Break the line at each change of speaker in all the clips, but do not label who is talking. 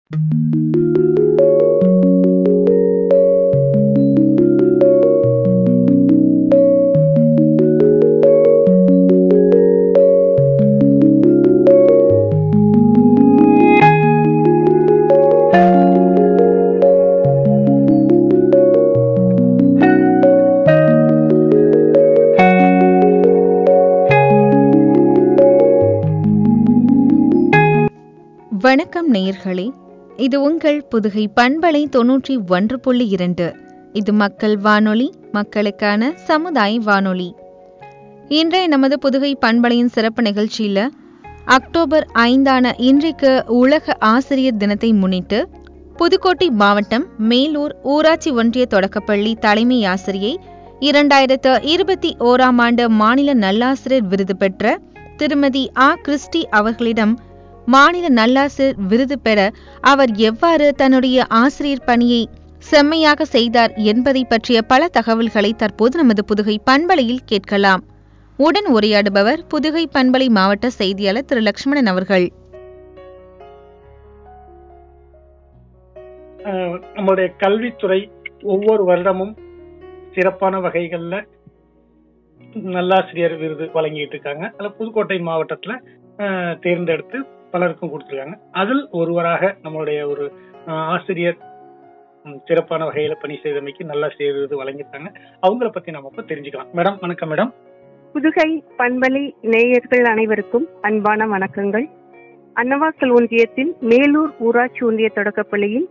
வணக்கம் நேயர்களே இது உங்கள் புதுகை பண்பலை தொன்னூற்றி ஒன்று புள்ளி இரண்டு இது மக்கள் வானொலி மக்களுக்கான சமுதாய வானொலி இன்றைய நமது புதுகை பண்பலையின் சிறப்பு நிகழ்ச்சியில அக்டோபர் ஐந்தான இன்றைக்கு உலக ஆசிரியர் தினத்தை முன்னிட்டு புதுக்கோட்டை மாவட்டம் மேலூர் ஊராட்சி ஒன்றிய தொடக்கப்பள்ளி தலைமை ஆசிரியை இரண்டாயிரத்து இருபத்தி ஓராம் ஆண்டு மாநில நல்லாசிரியர் விருது பெற்ற திருமதி ஆ கிறிஸ்டி அவர்களிடம் மாநில நல்லாசிரியர் விருது பெற அவர் எவ்வாறு தன்னுடைய ஆசிரியர் பணியை செம்மையாக செய்தார் என்பதை பற்றிய பல தகவல்களை தற்போது நமது புதுகை பண்பலையில் கேட்கலாம் உடன் உரையாடுபவர் புதுகை பண்பலை மாவட்ட செய்தியாளர் திரு லட்சுமணன் அவர்கள்
அஹ் நம்மளுடைய கல்வித்துறை ஒவ்வொரு வருடமும் சிறப்பான வகைகள்ல நல்லாசிரியர் விருது வழங்கிட்டு இருக்காங்க அதுல புதுக்கோட்டை மாவட்டத்துல அஹ், தேர்ந்தெடுத்து பலருக்கும் கொடுத்துருக்காங்க அதில் ஒருவராக நம்மளுடைய ஒரு அஹ், ஆசிரியர் ம், சிறப்பான வகையில பணி செய்தமைக்கு நல்லாசிரியர் விருது வழங்கியிருக்காங்க அவங்கள பத்தி நம்ம இப்ப தெரிஞ்சுக்கலாம் மேடம் வணக்கம் மேடம்
புதுகை பண்பலை நேயர்கள் அனைவருக்கும் அன்பான வணக்கங்கள் அன்னவாசல் ஒன்றியத்தில் மேலூர் ஊராட்சி ஒன்றிய தொடக்கப்பள்ளியில்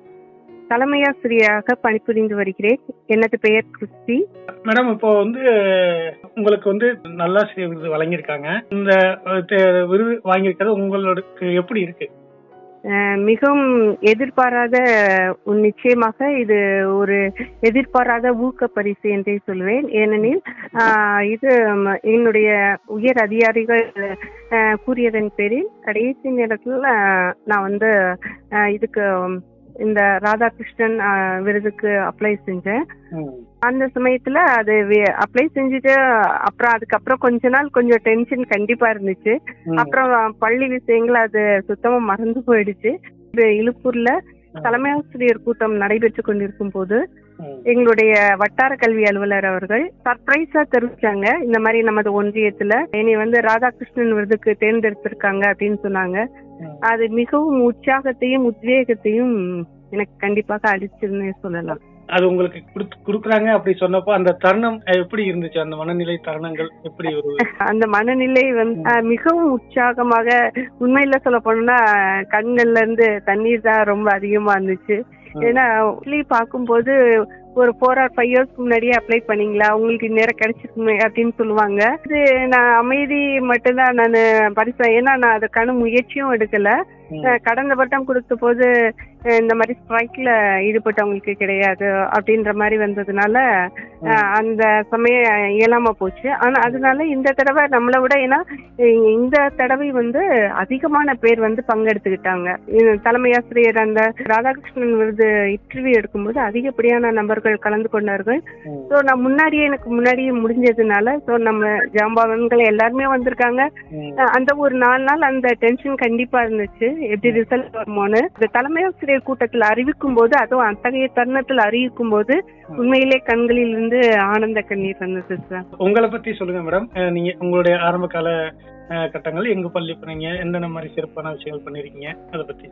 தலைமையாசிரியராக பணிபுரிந்து வருகிறேன் எனது பெயர் கிறிஸ்டி
மேடம் இப்போ வந்து உங்களுக்கு வந்து நல்லாசிரியர் விருது வழங்கியிருக்காங்க இந்த அஹ், தே- விருது வாங்கியிருக்கிறது உங்களுக்கு எப்படி இருக்கு
அஹ், மிகவும் எதிர்பாராத ஒரு நிச்சயமாக இது ஒரு எதிர்பாராத ஊக்க பரிசு என்றே சொல்வேன் ஏனெனில் அஹ், இது ம, என்னுடைய உயர் அதிகாரிகள் அஹ், கூறியதன் பேரில் கடைசி நேரத்தில் அஹ், நான் வந்து அஹ், இதுக்கு இந்த ராதாகிருஷ்ணன் அஹ், விருதுக்கு அப்ளை செஞ்சேன்
ம்.
அந்த சமயத்துல அது அப்ளை செஞ்சுட்டு அப்புறம் அதுக்கப்புறம் கொஞ்ச நாள் கொஞ்சம் டென்ஷன் கண்டிப்பா இருந்துச்சு
ம்.
அப்புறம் பள்ளி விஷயங்கள் அது சுத்தமா மறந்து போயிடுச்சு இது இழுப்பூர்ல தலைமை ஆசிரியர் கூட்டம் நடைபெற்று கொண்டிருக்கும் போது
ம்.
எங்களுடைய வட்டார கல்வி அலுவலர் அவர்கள் சர்ப்ரைஸா தெரிவிச்சாங்க இந்த மாதிரி நமது ஒன்றியத்துல என்னை வந்து ராதாகிருஷ்ணன் விருதுக்கு தேர்ந்தெடுத்திருக்காங்க அப்படின்னு சொன்னாங்க
ம்.
அது மிகவும் உற்சாகத்தையும் உத்வேகத்தையும் எனக்கு கண்டிப்பாக அளிச்சுன்னு சொல்லலாம்
அது உங்களுக்கு குடுத்து- குடுக்குறாங்க அப்படி சொன்னப்போ அந்த தருணம் அஹ், எப்படி இருந்துச்சு அந்த மனநிலை தருணங்கள் எப்படி ஒரு
அந்த மனநிலை வந்து அஹ், மிகவும் உற்சாகமாக உண்மையில சொல்ல போனோம்னா கண்கள்ல இருந்து தண்ணீர் தான் ரொம்ப அதிகமா இருந்துச்சு
ம்.
ஏன்னா actually பார்க்கும்போது ஒரு ஃபோர் ஆர் ஃபைவ் இயர்ஸ்க்கு முன்னாடியே அப்ளை பண்ணீங்களா உங்களுக்கு நேரம் கிடைச்சிருக்குமே அப்படின்னு சொல்லுவாங்க இது நான் அமைதி மட்டும்தான் நான் பரிசு ஏன்னா நான் அதுக்கான முயற்சியும் எடுக்கல
ம்.
அஹ், கடந்த வட்டம் கொடுத்த போது அஹ், இந்த மாதிரி ஸ்ட்ரைக்ல ஈடுபட்டவங்களுக்கு கிடையாது அப்படின்ற மாதிரி வந்ததுனால அஹ், அந்த சமயம் இயலாம போச்சு ஆனா அதனால இந்த தடவை நம்மளை விட ஏன்னா இ- இந்த தடவை வந்து அதிகமான பேர் வந்து பங்கெடுத்துக்கிட்டாங்க இது தலைமை ஆசிரியர் அந்த ராதாகிருஷ்ணன் விருது இன்டர்வியூ எடுக்கும்போது அதிகப்படியான நபர்கள் கலந்து கொண்டார்கள்
ம்.
ஸோ நான் முன்னாடியே எனக்கு முன்னாடியே முடிஞ்சதுனால ஸோ நம்ம ஜாம்பாவன்கள் எல்லாருமே வந்திருக்காங்க
ம்.
அஹ் அந்த ஒரு நாலு நாள் அந்த டென்ஷன் கண்டிப்பா இருந்துச்சு எப்படி ரிசல்ட் வருமோன்னு இந்த தலைமை ஆசிரியர் கூட்டத்தில் அறிவிக்கும் போது அதுவும் அத்தகைய தருணத்தில் அறிவிக்கும் போது உண்மையிலே கண்களில் இருந்து ஆனந்த கண்ணீர் வந்தது சார்
உங்களை பத்தி சொல்லுங்க மேடம் அஹ், நீங்க உங்களுடைய ஆரம்ப கால அஹ், கட்டங்கள் எங்க பள்ளி பண்ணீங்க என்னென்ன மாதிரி சிறப்பான விஷயங்கள் பண்ணிருக்கீங்க அதை பத்தி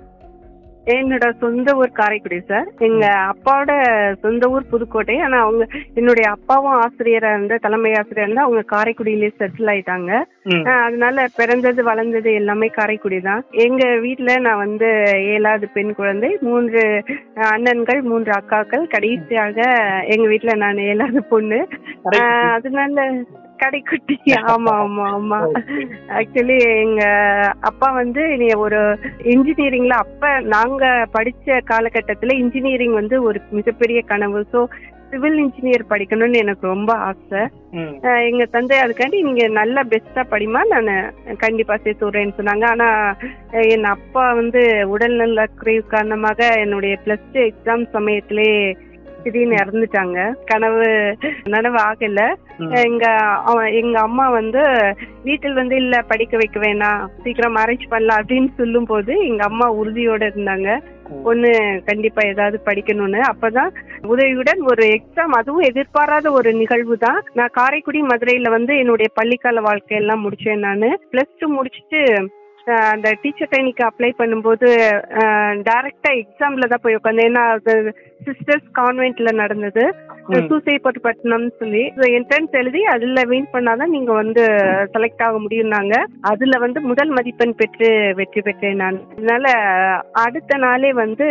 என்னோட சொந்த ஊர் காரைக்குடி சார் எங்க அப்பாவோட சொந்த ஊர் புதுக்கோட்டை ஆனா அவங்க என்னுடைய அப்பாவும் ஆசிரியரா இருந்த தலைமை ஆசிரியர் இருந்தா அவங்க காரைக்குடியிலே செட்டில் ஆயிட்டாங்க
ம்.
அஹ் அதனால பிறந்தது வளர்ந்தது எல்லாமே காரைக்குடி தான் எங்க வீட்ல நான் வந்து ஏழாவது பெண் குழந்தை மூன்று அஹ், அண்ணன்கள் மூன்று அக்காக்கள் கடைசியாக எங்க வீட்ல நான் ஏழாவது பொண்ணு அஹ், அதனால கடைக்குட்டி ஆமா ஆமா ஆமா ஆக்சுவலி எங்க அப்பா வந்து நீ ஒரு இன்ஜினியரிங்ல அப்ப நாங்க படிச்ச காலகட்டத்துல இன்ஜினியரிங் வந்து ஒரு மிகப்பெரிய கனவு ஸோ சிவில் இன்ஜினியர் படிக்கணும்னு எனக்கு ரொம்ப ஆசை
ம்.
அஹ் எங்க தந்தை அதுக்காண்டி நீங்க நல்லா பெஸ்டா படிமா நான் கண்டிப்பா சேர்த்து விடுறேன்னு சொன்னாங்க ஆனா அஹ் என் அப்பா வந்து உடல்நல குறைவு காரணமாக என்னுடைய பிளஸ் டூ எக்ஸாம் சமயத்திலே திடீர்னு இறந்துட்டாங்க கனவு நனவு ஆகல
ம்.
எங்க அவ- எங்க அம்மா வந்து வீட்டில் வந்து இல்ல படிக்க வைக்க வேணாம் சீக்கிரம் மேரேஜ் பண்ணலாம் அப்படின்னு சொல்லும் போது எங்க அம்மா உறுதியோட இருந்தாங்க
ம்.
பொண்ணு கண்டிப்பா ஏதாவது படிக்கணும்னு அப்பதான் உதவியுடன் ஒரு எக்ஸாம் அதுவும் எதிர்பாராத ஒரு நிகழ்வு தான் நான் காரைக்குடி மதுரையில வந்து என்னுடைய பள்ளிக்கால வாழ்க்கையெல்லாம் முடிச்சேன் நான் பிளஸ் டூ முடிச்சுட்டு அஹ், அந்த டீச்சர் ட்ரைனிங்க்கு அப்ளை பண்ணும்போது டைரக்டா எக்ஸாம்ல தான் போய் உட்காந்தேன் ஏன்னா அது சிஸ்டர்ஸ் கான்வென்ட்ல நடந்தது
ம்.
சூசைப்பட்டுப்பட்டினம் சொல்லி என்ட்ரன்ஸ் எழுதி அதுல வின் பண்ணாதான் நீங்க வந்து செலக்ட் ஆக முடியும்னாங்க அதுல வந்து முதல் மதிப்பெண் பெற்று வெற்றி பெற்றேன் நான் அதனால அடுத்த நாளே வந்து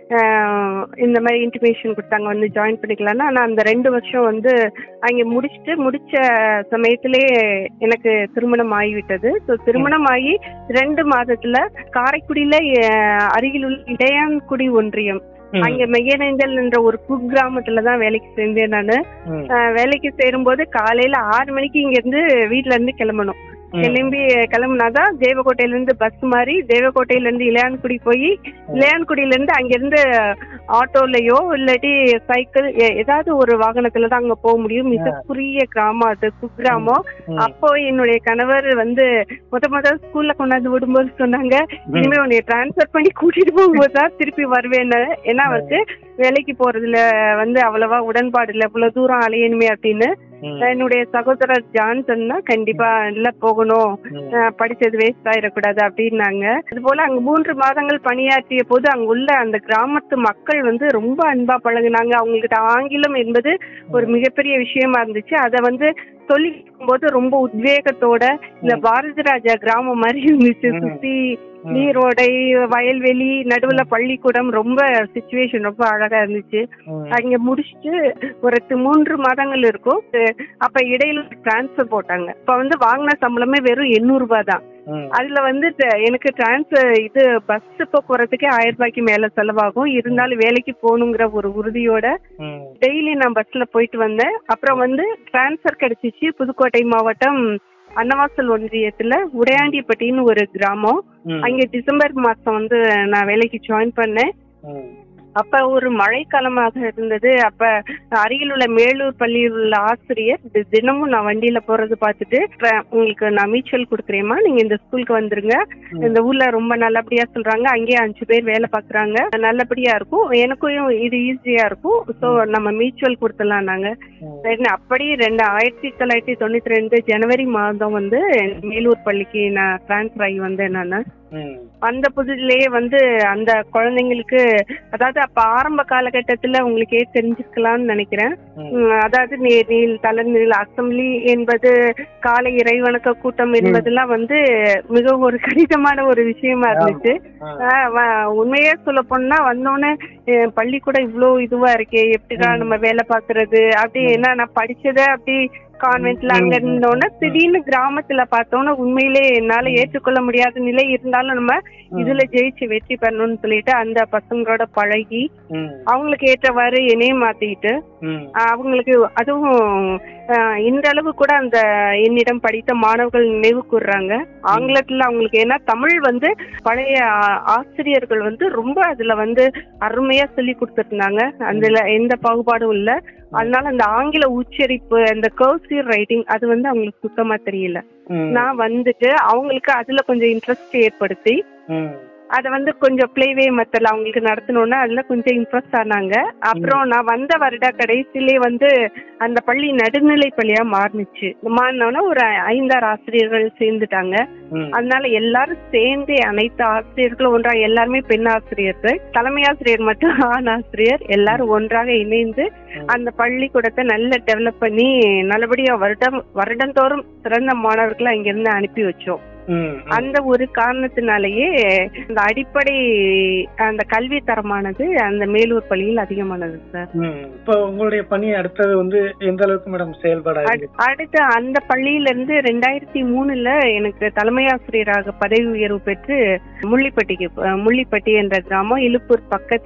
அஹ், இந்த மாதிரி இன்டிமேஷன் கொடுத்தாங்க வந்து ஜாயின் பண்ணிக்கலாம்னா நான் அந்த ரெண்டு வருஷம் வந்து அங்கே முடிச்சுட்டு முடிச்ச சமயத்திலே எனக்கு திருமணம் ஆகிவிட்டது ஸோ திருமணம் ஆகி ரெண்டு மாதத்துல காரைக்குடியில அஹ், அருகில் உள்ள இடையான்குடி ஒன்றியம்
ம்.
அங்க மெய்யனேந்தல் என்ற ஒரு குக்கிராமத்துல தான் வேலைக்கு சேர்ந்தேன் நானு
ம்.
அஹ் வேலைக்கு சேரும்போது காலையில ஆறு மணிக்கு இங்க இருந்து வீட்ல இருந்து கிளம்பணும்
ம்.
கிளம்பி கிளம்புனாதான் தேவக்கோட்டையில இருந்து பஸ் மாறி தேவக்கோட்டையில இருந்து இளையான்குடி போய் இளையான்குடியில இருந்து அங்கிருந்து ஆட்டோலயோ இல்லாட்டி சைக்கிள் எ- ஏதாவது ஒரு வாகனத்துல தான் அங்க போக முடியும் மிக குறுகிய கிராமம் அது குக்கிராமம்
ம்.
அப்போ என்னுடைய கணவர் வந்து முத முத ஸ்கூல்ல கொண்டாந்து விடும்போது சொன்னாங்க இனிமே உன்னை டிரான்ஸ்ஃபர் பண்ணி கூட்டிட்டு போகும்போது தான் திருப்பி வருவேன்னு ஏன்னா அவருக்கு வேலைக்கு போறதுல வந்து அவ்வளவா உடன்பாடு இல்லை இவ்வளவு தூரம் அலையணுமே அப்படின்னு
ம்.
என்னுடைய சகோதரர் ஜான்சன் தான் கண்டிப்பா இல்ல போகணும்
ம்.
அஹ் படிச்சது வேஸ்ட் ஆயிடக்கூடாது அப்படின்னாங்க அது போல அங்க மூன்று மாதங்கள் பணியாற்றிய போது அங்குள்ள அந்த கிராமத்து மக்கள் வந்து ரொம்ப அன்பா பழகுனாங்க அவங்ககிட்ட ஆங்கிலம் என்பது ஒரு மிகப்பெரிய விஷயமா இருந்துச்சு அதை வந்து சொல்லி போது ரொம்ப உத்வேகத்தோட இந்த பாரதி ராஜா கிராமம் மாதிரி இருந்துச்சு
ம்.
சுத்தி நீரோடை வயல்வெளி நடுவுல பள்ளிக்கூடம் ரொம்ப சுச்சுவேஷன் ரொம்ப அழகா இருந்துச்சு
ம்.
அங்க முடிச்சுட்டு ஒரு தி- மூன்று மாதங்கள் இருக்கும் அஹ் அப்ப இடையில டிரான்ஸ்ஃபர் போட்டாங்க இப்ப வந்து வாங்கின சம்பளமே வெறும் எண்ணூறு ரூபாய் தான்
ம்.
அதுல வந்து ட- எனக்கு டிரான்ஸ்ஃபர் இது பஸ் போக்குவரத்துக்கே ஆயிரம் ரூபாய்க்கு மேல செலவாகும் இருந்தாலும் வேலைக்கு போகணுங்கிற ஒரு உறுதியோட
ம்.
டெய்லி நான் பஸ்ல போயிட்டு வந்தேன் அப்புறம் வந்து டிரான்ஸ்ஃபர் கிடைச்சிச்சு புதுக்கோட்டை மாவட்டம் அன்னவாசல் ஒன்றியத்துல உடையாண்டிப்பட்டின்னு ஒரு கிராமம்
ம்.
அங்க டிசம்பர் மாசம் வந்து நான் வேலைக்கு ஜாயின் பண்ணேன்
ம்.
அப்ப ஒரு மழைக்காலமாக இருந்தது அப்ப அருகில் உள்ள மேலூர் பள்ளியில் உள்ள ஆசிரியர் தி- தினமும் நான் வண்டியில போறது பார்த்துட்டு "ட்ர- உங்களுக்கு நான் மீச்சல் கொடுக்குறேம்மா நீங்க இந்த ஸ்கூலுக்கு வந்துருங்க
ம்.
இந்த ஊர்ல ரொம்ப நல்லபடியா சொல்றாங்க அங்கேயே அஞ்சு பேர் வேலை பாக்குறாங்க நல்லபடியா இருக்கும் எனக்கும் இது ஈஸியா இருக்கும் ஸோ நம்ம மியூச்சுவல் கொடுத்துடலாம் நாங்க
ம்.
சரி அப்படி ரெண்டு ஆயிரத்தி தொள்ளாயிரத்தி தொண்ணூத்தி ரெண்டு ஜனவரி மாதம் வந்து மேலூர் பள்ளிக்கு நான் டிரான்ஸ்ஃபர் ஆகி வந்தேன் நான்
ம்.
அந்த புதுதிலேயே வந்து அந்த குழந்தைங்களுக்கு அதாவது அப்ப ஆரம்ப காலகட்டத்துல உங்களுக்கே தெரிஞ்சிருக்கலாம்னு நினைக்கிறேன்
ம்.
உம், அதாவது நீ- நீல் தலநீல் அசம்பிளி என்பது காலை இறைவணக்க கூட்டம் என்பதெல்லாம் வந்து மிகவும் ஒரு கடினமான ஒரு விஷயமா இருந்துச்சு
ஆ.
ஆஹ் வ- உண்மையே சொல்ல போனா வந்தோடனே அஹ் பள்ளிக்கூடம் இவ்ளோ இதுவா இருக்கே எப்படிதான் நம்ம வேலை பாக்குறது அப்படி ஏன்னா நான் படிச்சதை அப்படி கான்வென்ட்ல அங்க
ம், ம்,
இருந்தோன்னா
ம்.
திடீர்னு கிராமத்துல பார்த்தோன்னா உண்மையிலே என்னால ஏற்றுக்கொள்ள முடியாத நிலை இருந்தாலும் நம்ம இதுல ஜெயிச்சு வெற்றி பெறணும்னு சொல்லிட்டு அந்த பசங்களோட பழகி
ம்.
அவங்களுக்கு ஏற்றவாறு என்னையும் மாத்திக்கிட்டு
ம்.
ஆஹ் அவங்களுக்கு அதுவும் ஆஹ் இந்த அளவு கூட அந்த என்னிடம் படித்த மாணவர்கள் நினைவு கூர்றாங்க ஆங்கிலத்துல அவங்களுக்கு ஏன்னா தமிழ் வந்து பழைய ஆ- ஆசிரியர்கள் வந்து ரொம்ப அதுல வந்து அருமையா சொல்லி கொடுத்துருந்தாங்க அதுல எந்த பாகுபாடும் இல்ல அதனால அந்த ஆங்கில உச்சரிப்பு அந்த கர்சிவ் ரைட்டிங் அது வந்து அவங்களுக்கு சுத்தமா தெரியல
ம்.
நான் வந்துட்டு அவங்களுக்கு அதுல கொஞ்சம் இன்ட்ரெஸ்ட் ஏற்படுத்தி
ம்.
அதை வந்து கொஞ்சம் பிளேவே மெத்தட்ல அவங்களுக்கு நடத்தணும்னா அதுல கொஞ்சம் இம்ப்ரெஸ் ஆனாங்க அப்புறம் நான் வந்த வருட கடைசியிலே வந்து அந்த பள்ளி நடுநிலை பள்ளியா மாறுனுச்சு மாறினோன்னா ஒரு ஐந்தாறு ஆசிரியர்கள் சேர்ந்துட்டாங்க
ம்.
அதனால எல்லாரும் சேர்ந்து அனைத்து ஆசிரியர்களும் ஒன்றாக எல்லாருமே பெண் ஆசிரியர்கள் தலைமை ஆசிரியர் மட்டும் ஆண் ஆசிரியர் எல்லாரும் ஒன்றாக இணைந்து அந்த பள்ளிக்கூடத்தை நல்ல டெவலப் பண்ணி நல்லபடியா வருடம் வருடந்தோறும் சிறந்த மாணவர்களை அங்கிருந்து அனுப்பி வச்சோம்
ம்.
அந்த ஒரு காரணத்தினாலேயே அந்த அடிப்படை அந்த கல்வி தரமானது அந்த மேலூர் பள்ளியில் அதிகமானது சார்
ம். இப்போ உங்களுடைய பணி அடுத்தது வந்து எந்த அளவுக்கு மேடம் செயல்பாடு
அடு- அடுத்து அந்த பள்ளியில இருந்து ரெண்டாயிரத்தி மூணுல எனக்கு தலைமை ஆசிரியராக பதவி உயர்வு பெற்று முள்ளிப்பட்டிக்கு ப- முள்ளிப்பட்டி என்ற கிராமம் இலுப்பூர் பக்கத்துல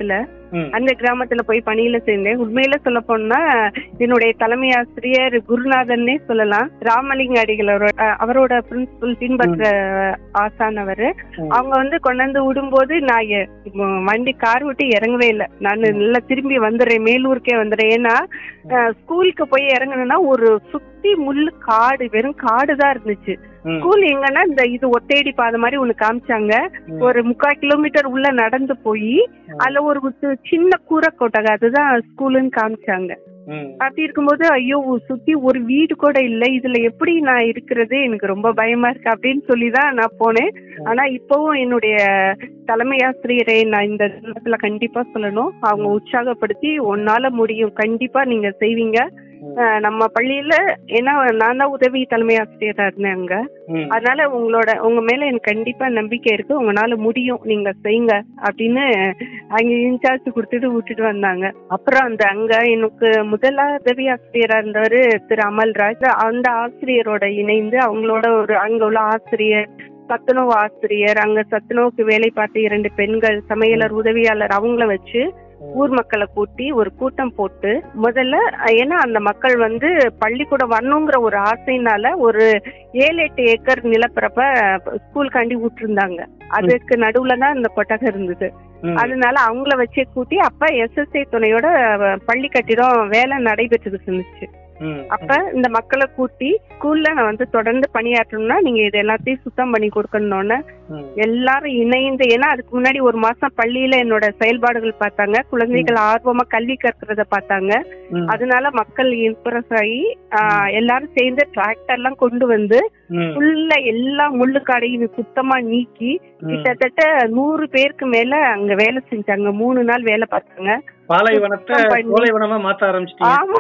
ம்.
அந்த கிராமத்துல போய் பணியில சேர்ந்தேன் உண்மையில சொல்ல போனா என்னுடைய தலைமை ஆசிரியர் குருநாதன்னே சொல்லலாம் ராமலிங்க அடிகளோட அஹ், அவரோட பிரின்சிபல் பின்பற்ற ஆசானவர்
ம்.
அவங்க வந்து கொண்டாந்து விடும்போது நான் எ- ம- வண்டி கார் விட்டு இறங்கவே இல்லை நான் நல்லா திரும்பி வந்துடுறேன் மேலூருக்கே வந்துடுறேன் ஏன்னா அஹ், ஸ்கூலுக்கு போய் இறங்கணும்னா ஒரு சுத்தி முள்ளு காடு வெறும் காடு தான் இருந்துச்சு
ம்.
ஸ்கூல் எங்கன்னா இந்த இது ஒத்தேடி பாதை மாதிரி ஒண்ணு காமிச்சாங்க
ம்.
ஒரு முக்கால் கிலோமீட்டர் உள்ள நடந்து போய் அதுல ஒரு சி- சின்ன கூரை கொட்டகை அதுதான் ஸ்கூலுன்னு காமிச்சாங்க
ம்.
அப்படி இருக்கும்போது ஐயோ சுத்தி ஒரு வீடு கூட இல்ல இதுல எப்படி நான் இருக்கிறது எனக்கு ரொம்ப பயமா இருக்கு அப்படின்னு சொல்லி தான் நான் போனேன் ஆனா இப்பவும் என்னுடைய தலைமை ஆசிரியரை நான் இந்த நேரத்துல கண்டிப்பா சொல்லணும் அவங்க உற்சாகப்படுத்தி உன்னால முடியும் கண்டிப்பா நீங்க செய்வீங்க அஹ் நம்ம பள்ளியில ஏன்னா நான் தான் உதவி தலைமை ஆசிரியரா இருந்தேன் அங்க
ம்.
அதனால உங்களோட உங்க மேல எனக்கு கண்டிப்பா நம்பிக்கை இருக்கு உங்களால முடியும் நீங்க செய்யுங்க அப்படின்னு அங்க இன்சார்ஜ் கொடுத்துட்டு விட்டுட்டு வந்தாங்க அப்புறம் அந்த அங்க எனக்கு முதலா உதவி ஆசிரியரா இருந்தவர் திரு அமல்ராஜ் அந்த ஆசிரியரோட இணைந்து அவங்களோட ஒரு அங்க உள்ள ஆசிரியர் சத்துணவு ஆசிரியர் அங்க சத்துணவுக்கு வேலை பார்த்த இரண்டு பெண்கள் சமையலர் உதவியாளர் அவங்கள வச்சு ஊர் மக்களை கூட்டி ஒரு கூட்டம் போட்டு முதல்ல ஏன்னா அந்த மக்கள் வந்து பள்ளிக்கூடம் வரணுங்கிற ஒரு ஆசைனால ஒரு ஏழு எட்டு ஏக்கர் நிலப்பரப்ப ஸ்கூலுக்காண்டி விட்டுருந்தாங்க அதுக்கு நடுவுல தான் இந்த கொட்டகை இருந்தது
ம்.
அதனால அவங்கள வச்சே கூட்டி அப்ப எஸ்எஸ்ஐ துணையோட அஹ், பள்ளி கட்டிடம் வேலை நடைபெற்றுட்டு இருந்துச்சு
ம்.
அப்ப இந்த மக்களை கூட்டி ஸ்கூல்ல நான் வந்து தொடர்ந்து பணியாற்றணும்னா நீங்க இது எல்லாத்தையும் சுத்தம் பண்ணி கொடுக்கணும்னு
ம்.
எல்லாரும் இணைந்து ஏன்னா அதுக்கு முன்னாடி ஒரு மாசம் பள்ளியில என்னோட செயல்பாடுகள் பார்த்தாங்க குழந்தைகள் ஆர்வமா கல்வி கற்கிறத பார்த்தாங்க
ம்.
அதனால மக்கள் இம்ப்ரெஸ் ஆகி ஆஹ், எல்லாரும் சேர்ந்து டிராக்டர் எல்லாம் கொண்டு வந்து
ம்.
ஃபுல்லா எல்லா முள்ளுக்காடையும் சுத்தமா நீக்கி கிட்டத்தட்ட நூறு பேருக்கு மேல அங்க வேலை செஞ்சாங்க மூணு நாள் வேலை பார்த்தாங்க
பாலைவனத்தை
சுத்தம் பண்ணி-
சோலைவனமா மாத்த ஆரம்பிச்சிட்டீங்க
ஆமா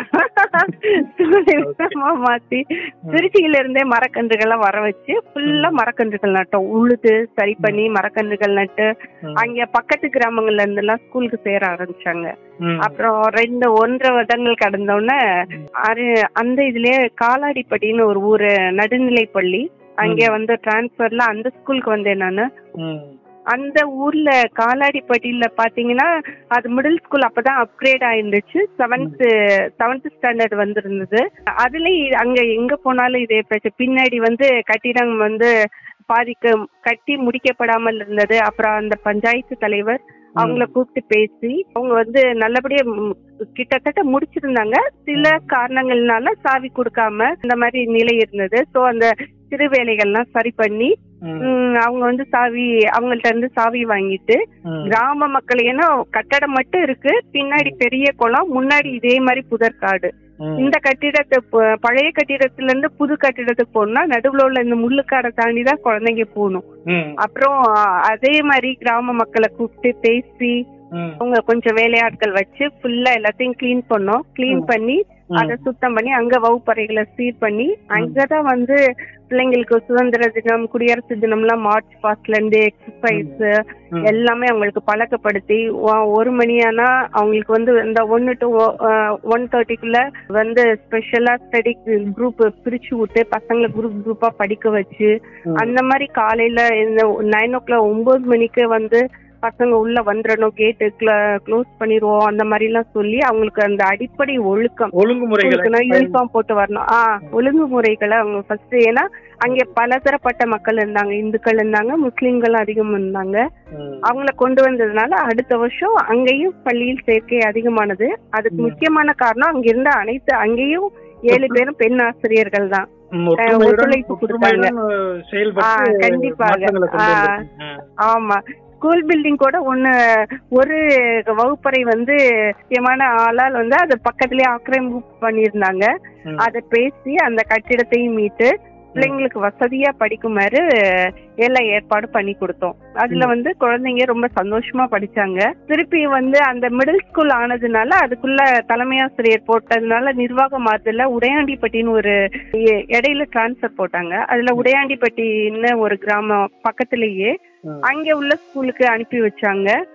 சுத்தமா மாத்தி திருச்சியில இருந்தே மரக்கன்றுகளை வர வச்சு ஃபுல்லா மரக்கன்றுகள் நட்டோம் உழுது சரி பண்ணி மரக்கன்றுகள் நட்டு
ம்.
அங்க பக்கத்து கிராமங்கள்ல இருந்து எல்லாம் ஸ்கூலுக்கு சேர ஆரம்பிச்சாங்க
ம்.
அப்புறம் ரெண்டு ஒன்றரை வருடங்கள் கடந்த உடனே அது அந்த இதுலயே காலாடிப்பட்டின்னு ஒரு ஊரு நடுநிலை பள்ளி அங்கே வந்து டிரான்ஸ்ஃபர்ல அந்த ஸ்கூலுக்கு வந்தேன் நானு
ம்.
அந்த ஊர்ல காலாடிப்பட்டியில பாத்தீங்கன்னா அது மிடில் ஸ்கூல் அப்பதான் அப்கிரேட் ஆயிருந்துச்சு செவன்த் செவன்த் ஸ்டாண்டர்ட் வந்திருந்தது அதுலயும் அங்க எங்க போனாலும் இதே பிரச்சனை பின்னாடி வந்து கட்டிடம் வந்து பாதிக்க கட்டி முடிக்கப்படாமல் இருந்தது அப்புறம் அந்த பஞ்சாயத்து தலைவர் அவங்கள கூப்பிட்டு பேசி அவங்க வந்து நல்லபடியா ம், கிட்டத்தட்ட முடிச்சிருந்தாங்க சில காரணங்கள்னால சாவி கொடுக்காம இந்த மாதிரி நிலை இருந்தது சோ அந்த சிறு வேலைகள்லாம் சரி பண்ணி
ம்.
ம், அவங்க வந்து சாவி அவங்கள்ட்ட இருந்து சாவி வாங்கிட்டு
ம்.
கிராம மக்கள் ஏன்னா கட்டடம் மட்டும் இருக்கு பின்னாடி பெரிய குளம் முன்னாடி இதே மாதிரி புதற்காடு
ம்.
இந்த கட்டிடத்தை ப- பழைய கட்டிடத்துல இருந்து புது கட்டிடத்துக்கு போகணும்னா நடுவுல உள்ள இந்த முள்ளுக்காடை தாண்டி தான் குழந்தைங்க போகணும்
ம்.
அப்புறம் அதே மாதிரி கிராம மக்களை கூப்பிட்டு பேசி
ம்.
அவங்க கொஞ்சம் வேலையாட்கள் வச்சு ஃபுல்லா எல்லாத்தையும் க்ளீன் பண்ணோம் க்ளீன் பண்ணி
ம்.
அதை சுத்தம் பண்ணி அங்க வகுப்பறைகளை சீர் பண்ணி அங்கதான் வந்து பிள்ளைங்களுக்கு சுதந்திர தினம் குடியரசு தினம்லாம் மார்ச் பாஸ்ட்ல இருந்து எக்ஸசைஸ்
ம்.
எல்லாமே அவங்களுக்கு பழக்கப்படுத்தி ஒ- ஒரு மணியானா அவங்களுக்கு வந்து இந்த ஒன்னு டு ஒன் தேர்ட்டிக்குள்ள வந்து ஸ்பெஷலா ஸ்டடி குரூப் பிரிச்சு விட்டு பசங்களை குரூப் குரூப்பா படிக்க வச்சு
ம்.
அந்த மாதிரி காலையில இந்த நைன் ஓ கிளாக் ஒன்பது மணிக்கு வந்து பசங்க உள்ள வந்துடணும் கேட்டு க்ளோஸ் பண்ணிடுவோம் அந்த மாதிரி எல்லாம் சொல்லி அவங்களுக்கு அந்த அடிப்படை ஒழுக்கம்
ஒழுங்குமுறைகளை
யூனிஃபார்ம் போட்டு வரணும் ஆ ஒழுங்குமுறைகளை அவங்க ஃபர்ஸ்ட் ஏன்னா அங்க பலதரப்பட்ட மக்கள் இருந்தாங்க இந்துக்கள் இருந்தாங்க முஸ்லிம்கள் அதிகம் இருந்தாங்க
ம்.
அவங்கள கொண்டு வந்ததுனால அடுத்த வருஷம் அங்கேயும் பள்ளியில் சேர்க்கை அதிகமானது அதுக்கு முக்கியமான காரணம் அங்க இருந்த அனைத்து அங்கேயும் ஏழு பேரும் பெண் ஆசிரியர்கள் தான்
ம், ஒற்றுமையுடன்
ஒத்துழைப்பு கொடுத்தாங்க.
ஒற்றுமையுடன்
ஆ,
செயல்பட்டு
கண்டிப்பாக.
மாற்றங்களை கொண்டு
ஆ.
வந்திருக்கீங்க. ஆ.
ஆமா ஸ்கூல் பில்டிங் கூட ஒண்ணு ஒரு வகுப்பறை வந்து முக்கியமான ஆளால் வந்து அது பக்கத்துலயே ஆக்கிரமிப்பு பண்ணியிருந்தாங்க
ம்.
அதை பேசி அந்த கட்டிடத்தையும் மீட்டு பிள்ளைங்களுக்கு வசதியா படிக்குமாறு எல்லாம் ஏற்பாடு பண்ணி கொடுத்தோம் அதுல வந்து குழந்தைங்க ரொம்ப சந்தோஷமா படிச்சாங்க திருப்பி வந்து அந்த மிடில் ஸ்கூல் ஆனதுனால அதுக்குள்ள தலைமை ஆசிரியர் போட்டதுனால நிர்வாக மாறுதல்ல உடையாண்டிப்பட்டின்னு ஒரு இ- இடையில டிரான்ஸ்ஃபர் போட்டாங்க அதுல உடையாண்டிப்பட்டின்னு ஒரு கிராமம் பக்கத்திலேயே
ம்.
அங்க உள்ள ஸ்கூலுக்கு அனுப்பி வச்சாங்க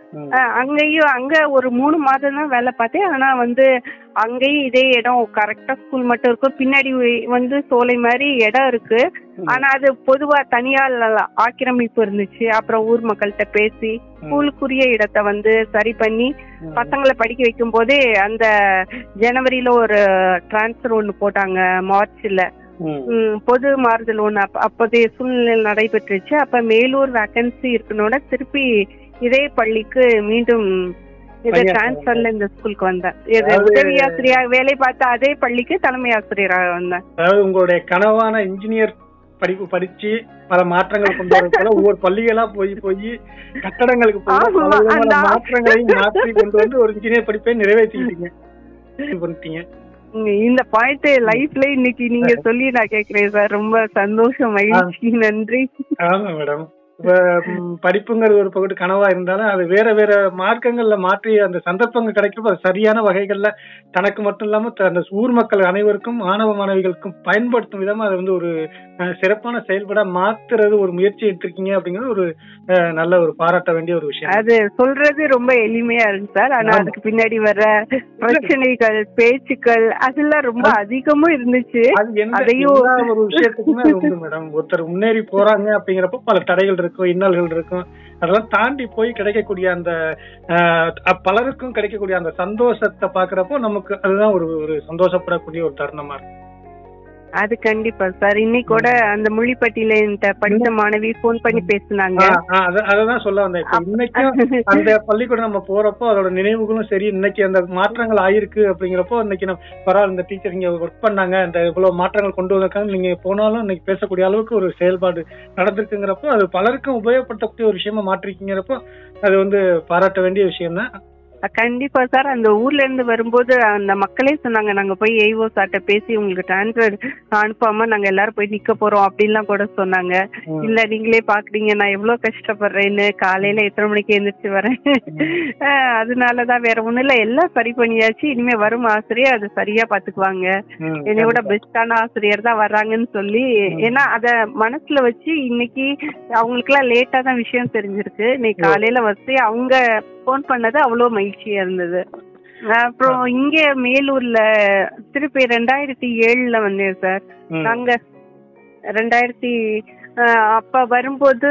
ம்.
அஹ் அங்கேயும் அங்க ஒரு மூணு மாதம் தான் வேலை பார்த்தேன் ஆனா வந்து அங்கேயும் இதே இடம் கரெக்டா ஸ்கூல் மட்டும் இருக்கும் பின்னாடி வந்து சோலை மாதிரி இடம் இருக்கு ஆனா அது பொதுவா தனியார் ஆக்கிரமிப்பு இருந்துச்சு அப்புறம் ஊர் மக்கள்கிட்ட பேசி ஸ்கூலுக்குரிய இடத்தை வந்து சரி பண்ணி
ம்.
பசங்களை படிக்க வைக்கும் போதே அந்த ஜனவரியில ஒரு டிரான்ஸ்ஃபர் ஒன்று போட்டாங்க மார்ச்ல
ம்.
ம், பொது மாறுதல் ஒன்று அப்ப அப்போதைய சூழ்நிலை நடைபெற்றுச்சு அப்ப மேலூர் வேக்கன்சி இருக்கனோட திருப்பி இதே பள்ளிக்கு மீண்டும் இது
பையன்
டிரான்ஸ்ஃபர்ல இந்த ஸ்கூலுக்கு வந்தேன் இது
அதாவது-
உதவி ஆசிரியராக வேலை பார்த்த அதே பள்ளிக்கு தலைமை ஆசிரியராக வந்தேன்
அதாவது உங்களுடைய கனவான இன்ஜினியர் படிப்பு படிச்சு பல மாற்றங்கள் கொண்டு வர போல ஒவ்வொரு பள்ளிகளா போய் போய் கட்டடங்களுக்கு போய்
ஆமா,
பல விதமான
அந்த-
மாற்றங்களையும் மாற்றி கொண்டு வந்து ஒரு இன்ஜினியர் படிப்பை நிறைவேற்றிக்கிட்டீங்க பண்ணிட்டீங்க
ம், இந்த பாயிண்ட் லைஃப்ல இன்னைக்கு நீங்க சொல்லி நான் கேக்குறேன் சார் ரொம்ப சந்தோஷம் மகிழ்ச்சி நன்றி
ஆமா மேடம் இப்ப ம், படிப்புங்கிறது ஒரு பகுதி கனவா இருந்தாலும் அது வேற வேற மார்க்கங்கள்ல மாற்றி அந்த சந்தர்ப்பங்கள் கிடைக்கிறப்ப அது சரியான வகைகள்ல தனக்கு மட்டும் இல்லாம த- அந்த ஊர் மக்கள் அனைவருக்கும் மாணவ மாணவிகளுக்கும் பயன்படுத்தும் விதமா அது வந்து ஒரு அஹ், சிறப்பான செயல்பட மாத்துறது ஒரு முயற்சி எடுத்திருக்கீங்க அப்படிங்கிறது ஒரு அஹ், நல்ல ஒரு பாராட்ட வேண்டிய ஒரு விஷயம்
அது சொல்றது ரொம்ப எளிமையா இருக்கு சார் ஆனா
ஆமா.
அதுக்கு பின்னாடி வர பிரச்சனைகள் பேச்சுக்கள் அதெல்லாம் ரொம்ப அதிகமும் இருந்துச்சு
அது எந்த
அதையும்
எல்லா ஒரு விஷயத்துக்குமே அது உண்டு மேடம் ஒருத்தர் முன்னேறி போறாங்க அப்படிங்கிறப்ப பல தடைகள் இருக்கும் இன்னல்கள் இருக்கும் அதெல்லாம் தாண்டி போய் கிடைக்கக்கூடிய அந்த ஆஹ், அ- பலருக்கும் கிடைக்கக்கூடிய அந்த சந்தோஷத்தை பாக்குறப்போ நமக்கு அதுதான் ஒரு ஒரு சந்தோஷப்படக்கூடிய ஒரு தருணமா இருக்கும்
அது கண்டிப்பா சார் இன்னைக்கு கூட அந்த முள்ளிப்பட்டியில என்கிட்ட படிச்ச மாணவி ஃபோன் பண்ணி பேசுனாங்க
ஆஹ், ஆஹ், அத- அததான் சொல்ல வந்தேன் இப்ப இன்னைக்கும் அந்த பள்ளிக்கூடம் நம்ம போறப்போ அதோட நினைவுகளும் சரி இன்னைக்கு அந்த மாற்றங்கள் ஆயிருக்கு அப்படிங்கிறப்போ இன்னைக்கு நம்ம பரவாயில்ல இந்த டீச்சர் இங்க ஒர்க் பண்ணாங்க இந்த இவ்வளவு மாற்றங்கள் கொண்டு வந்திருக்காங்க நீங்க போனாலும் இன்னைக்கு பேசக்கூடிய அளவுக்கு ஒரு செயல்பாடு நடந்திருக்குங்கிறப்போ அது பலருக்கும் உபயோகப்படுத்தக்கூடிய ஒரு விஷயமா மாற்றிருக்கீங்கிறப்போ அது வந்து பாராட்ட வேண்டிய விஷயம் தான்
கண்டிப்பா சார் அந்த ஊர்ல இருந்து வரும்போது அந்த மக்களே சொன்னாங்க நாங்க போய் ஏஓ சார்ட்ட பேசி உங்களுக்கு டிரான்ஸ்ஃபர் அனுப்பாம நாங்க எல்லாரும் போய் நிக்க போறோம் அப்படின்லாம் கூட சொன்னாங்க இல்ல நீங்களே பாக்குறீங்க நான் எவ்வளவு கஷ்டப்படுறேன்னு காலையில எத்தனை மணிக்கு எந்திரிச்சு வரேன் அஹ் அதனாலதான் வேற ஒண்ணும் இல்ல எல்லாம் சரி பண்ணியாச்சு இனிமே வரும் ஆசிரியர் அது சரியா பாத்துக்குவாங்க
ம்,
என்னை விட பெஸ்டான ஆசிரியர் தான் வர்றாங்கன்னு சொல்லி ஏன்னா அத மனசுல வச்சு இன்னைக்கு அவங்களுக்கு எல்லாம் லேட்டா தான் விஷயம் தெரிஞ்சிருக்கு இன்னைக்கு காலையில வச்சு அவங்க ஃபோன் பண்ணது அவ்வளவு மகிழ்ச்சியா இருந்தது அஹ் அப்புறம் இங்க மேலூர்ல திருப்பி ரெண்டாயிரத்தி ஏழுல வந்தேன் சார்
ம்.
நாங்க ரெண்டாயிரத்தி அஹ், அப்ப வரும்போது